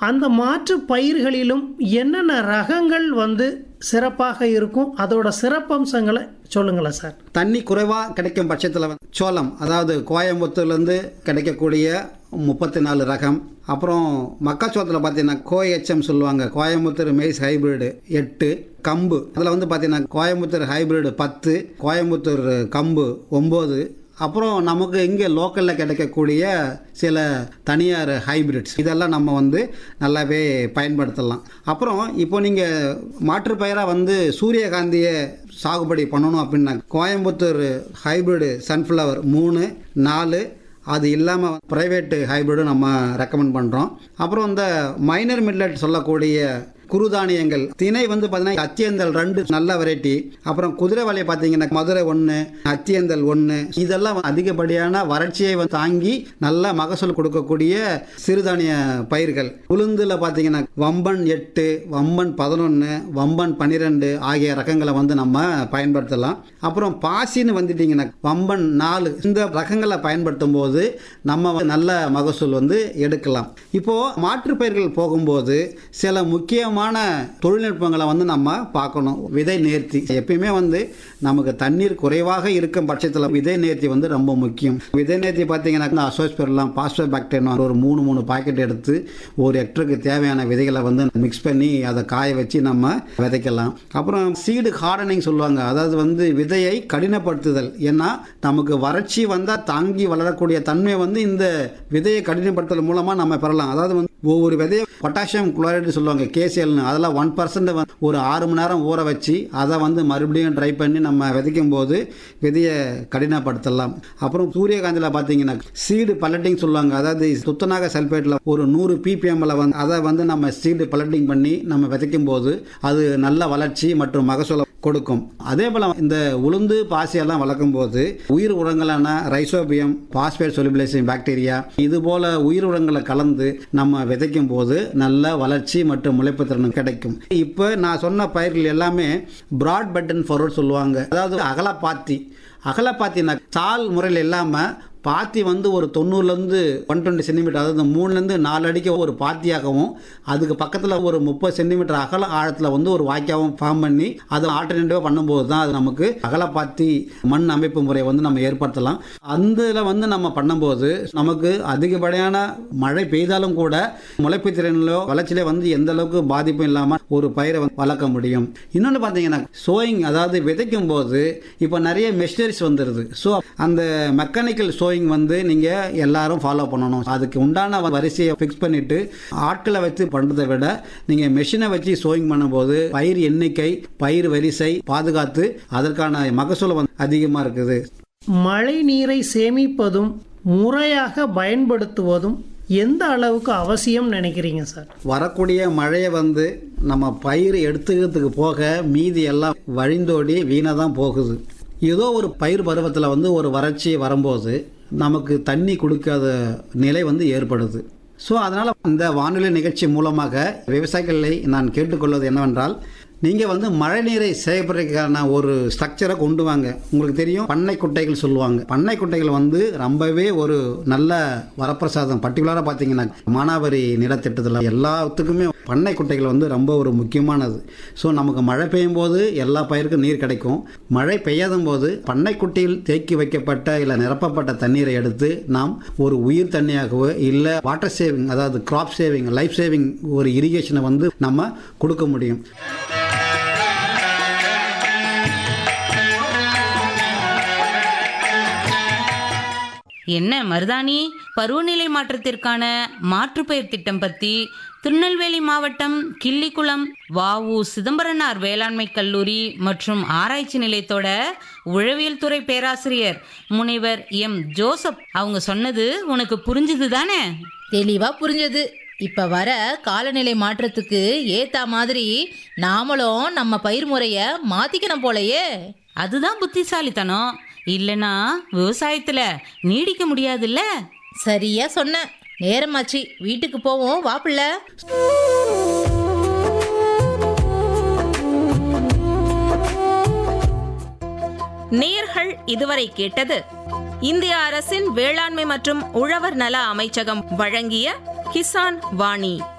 அந்த மாற்று பயிர்களிலும் என்னென்ன ரகங்கள் வந்து சிறப்பாக இருக்கும் அதோட சிறப்பம்சங்களை சொல்லுங்களேன் சார் தண்ணி குறைவாக கிடைக்கும் பட்சத்தில் வந்து சோளம் அதாவது கோயம்புத்தூர்லேருந்து கிடைக்கக்கூடிய முப்பத்தி நாலு ரகம் அப்புறம் மக்காச்சோளத்தில் பார்த்தீங்கன்னா கோஎச்எம் சொல்லுவாங்க கோயம்புத்தூர் மெய்ஸ் ஹைபிரிடு எட்டு கம்பு அதில் வந்து பார்த்தீங்கன்னா கோயம்புத்தூர் ஹைபிரிடு பத்து கோயம்புத்தூர் கம்பு ஒம்பது அப்புறம் நமக்கு இங்கே லோக்கலில் கிடைக்கக்கூடிய சில தனியார் ஹைபிரிட்ஸ் இதெல்லாம் நம்ம வந்து நல்லாவே பயன்படுத்தலாம் அப்புறம் இப்போ நீங்கள் மாற்றுப்பயிராக வந்து சூரியகாந்தியை சாகுபடி பண்ணணும் அப்படின்னா கோயம்புத்தூர் ஹைபிரிடு சன்ஃப்ளவர் மூணு நாலு அது இல்லாமல் ப்ரைவேட்டு ஹைபிரிடும் நம்ம ரெக்கமெண்ட் பண்ணுறோம் அப்புறம் இந்த மைனர் மில்லட் சொல்லக்கூடிய குறுதானியங்கள் திணை வந்து பார்த்தீங்கன்னா அத்தியந்தல் ரெண்டு நல்ல வெரைட்டி அப்புறம் குதிரைவாலி பார்த்தீங்கன்னா மதுரை ஒன்று அத்தியந்தல் ஒன்று இதெல்லாம் அதிகப்படியான வறட்சியை வந்து தாங்கி நல்ல மகசூல் கொடுக்கக்கூடிய சிறுதானிய பயிர்கள் உளுந்தில் பார்த்தீங்கன்னா வம்பன் எட்டு வம்பன் பதினொன்று வம்பன் பன்னிரெண்டு ஆகிய ரகங்களை வந்து நம்ம பயன்படுத்தலாம் அப்புறம் பாசின்னு வந்துட்டிங்கன்னா வம்பன் நாலு இந்த ரகங்களை பயன்படுத்தும் போது நம்ம வந்து நல்ல மகசூல் வந்து எடுக்கலாம் இப்போது மாற்றுப் பயிர்கள் போகும்போது சில முக்கியமான தொழில்நுட்பங்களை வந்து நம்ம பார்க்கணும் விதை நேர்த்தி எப்பயுமே வந்து நமக்கு தண்ணீர் குறைவாக இருக்கும் பட்சத்தில் விதை நேர்த்தி வந்து ரொம்ப முக்கியம் விதை நேர்த்தி பார்த்தீங்கன்னா அசோஸ்பெரலாம் பாஸ்டர் பாக்டீரியா ஒரு மூணு மூணு பாக்கெட் எடுத்து ஒரு ஹெக்டருக்கு தேவையான விதைகளை வந்து மிக்ஸ் பண்ணி அதை காய வச்சு நம்ம விதைக்கலாம் அப்புறம் சீடு ஹார்டனிங் சொல்லுவாங்க அதாவது வந்து விதையை கடினப்படுத்துதல் ஏன்னா நமக்கு வறட்சி வந்தால் தாங்கி வளரக்கூடிய தன்மை வந்து இந்த விதையை கடினப்படுத்துதல் மூலமாக நம்ம பெறலாம் அதாவது வந்து ஒவ்வொரு விதையை பொட்டாசியம் குளோரைடு சொல்லுவாங்க கேசியல்னு அதெல்லாம் ஒன் பர்சன்ட் ஒரு ஆறு மணி நேரம் ஊற வச்சு அதை வந்து மறுபடியும் ட்ரை பண்ணி நம்ம விதைக்கும் போது விதையை கடினப்படுத்தலாம் அப்புறம் சூரியகாந்தியில் பார்த்தீங்கன்னா சீடு பல்லட்டிங் சொல்லுவாங்க அதாவது துத்தநாக சல்பேட்டில் ஒரு நூறு பிபிஎம்மில் வந்து அதை வந்து நம்ம சீடு பல்லட்டிங் பண்ணி நம்ம விதைக்கும் போது அது நல்ல வளர்ச்சி மற்றும் மகசூலை கொடுக்கும் அதே போல் இந்த உளுந்து பாசியெல்லாம் வளர்க்கும் போது உயிர் உரங்களான ரைசோபியம் பாஸ்பேட் சொலிபிலைசிங் பாக்டீரியா இது போல உயிர் உரங்களை கலந்து நம்ம விதைக்கும் போது நல்ல வளர்ச்சி மற்றும் முளைப்பு திறன் கிடைக்கும் இப்போ நான் சொன்ன பயிர்கள் எல்லாமே பிராட் பட்டன் ஃபார்வர்ட் சொல்லுவாங்க அதாவது அகலப்பாத்தி அகலப்பாத்தினா சால் முறையில் இல்லாமல் பாத்தி வந்து ஒரு தொண்ணூறுலேருந்து ஒன் டுவெண்ட்டி சென்டிமீட்டர் அதாவது மூணுலேருந்து நாலு அடிக்கு ஒரு பாத்தியாகவும் அதுக்கு பக்கத்தில் ஒரு முப்பது சென்டிமீட்டர் அகல ஆழத்தில் வந்து ஒரு வாய்க்காவும் ஃபார்ம் பண்ணி அதை ஆல்டர்னேட்டிவாக பண்ணும்போது தான் அது நமக்கு அகலப்பாத்தி மண் அமைப்பு முறையை வந்து நம்ம ஏற்படுத்தலாம் அந்த இதில் வந்து நம்ம பண்ணும்போது நமக்கு அதிகப்படியான மழை பெய்தாலும் கூட முளைப்பு திறனிலோ வளர்ச்சியிலே வந்து எந்த அளவுக்கு பாதிப்பும் இல்லாமல் ஒரு பயிரை வந்து வளர்க்க முடியும் இன்னொன்று பார்த்தீங்கன்னா சோயிங் அதாவது விதைக்கும் போது இப்போ நிறைய மெஷினரிஸ் வந்துடுது ஸோ அந்த மெக்கானிக்கல் சோயிங் வந்து நீங்கள் எல்லாரும் ஃபாலோ பண்ணணும் அதுக்கு உண்டான வரிசையை ஃபிக்ஸ் பண்ணிவிட்டு ஆட்களை வச்சு பண்ணுறதை விட நீங்கள் மெஷினை வச்சு சோயிங் பண்ணும்போது பயிர் எண்ணிக்கை பயிர் வரிசை பாதுகாத்து அதற்கான மகசூல் வந்து அதிகமாக இருக்குது மழை நீரை சேமிப்பதும் முறையாக பயன்படுத்துவதும் எந்த அளவுக்கு அவசியம் நினைக்கிறீங்க சார் வரக்கூடிய மழையை வந்து நம்ம பயிர் எடுத்துக்கிறதுக்கு போக மீதி எல்லாம் வழிந்தோடி வீணாக தான் போகுது ஏதோ ஒரு பயிர் பருவத்தில் வந்து ஒரு வறட்சி வரும்போது நமக்கு தண்ணி கொடுக்காத நிலை வந்து ஏற்படுது ஸோ அதனால் இந்த வானிலை நிகழ்ச்சி மூலமாக விவசாயிகளை நான் கேட்டுக்கொள்வது என்னவென்றால் நீங்கள் வந்து மழை நீரை சேகரிக்கிறதுக்கான ஒரு ஸ்ட்ரக்சரை கொண்டு வாங்க உங்களுக்கு தெரியும் பண்ணை குட்டைகள் சொல்லுவாங்க பண்ணை குட்டைகள் வந்து ரொம்பவே ஒரு நல்ல வரப்பிரசாதம் பர்டிகுலராக பார்த்தீங்கன்னா மானாவரி நிலத்திட்டத்தில் எல்லாத்துக்குமே பண்ணை குட்டைகள் வந்து ரொம்ப ஒரு முக்கியமானது ஸோ நமக்கு மழை பெய்யும் போது எல்லா பயிருக்கும் நீர் கிடைக்கும் மழை பெய்யாத போது பண்ணை குட்டையில் தேக்கி வைக்கப்பட்ட இல்லை நிரப்பப்பட்ட தண்ணீரை எடுத்து நாம் ஒரு உயிர் தண்ணியாகவோ இல்லை வாட்டர் சேவிங் அதாவது கிராப் சேவிங் லைஃப் சேவிங் ஒரு இரிகேஷனை வந்து நம்ம கொடுக்க முடியும் என்ன மருதாணி பருவநிலை மாற்றத்திற்கான மாற்றுப்பயிர் திட்டம் பத்தி திருநெல்வேலி மாவட்டம் கிள்ளிக்குளம் வாவு சிதம்பரனார் வேளாண்மை கல்லூரி மற்றும் ஆராய்ச்சி நிலையத்தோட உழவியல் துறை பேராசிரியர் முனைவர் எம் ஜோசப் அவங்க சொன்னது உனக்கு புரிஞ்சுது தானே தெளிவா புரிஞ்சது இப்ப வர காலநிலை மாற்றத்துக்கு ஏத்தா மாதிரி நாமளும் நம்ம பயிர் முறைய மாத்திக்கணும் போலயே அதுதான் புத்திசாலித்தனம் இல்லனா விவசாயத்துல நீடிக்க முடியாதுல்ல சரியா சொன்ன நேரமாச்சு வீட்டுக்கு போவோம் வாப்பிள்ள நேர்கள் இதுவரை கேட்டது இந்திய அரசின் வேளாண்மை மற்றும் உழவர் நல அமைச்சகம் வழங்கிய கிசான் வாணி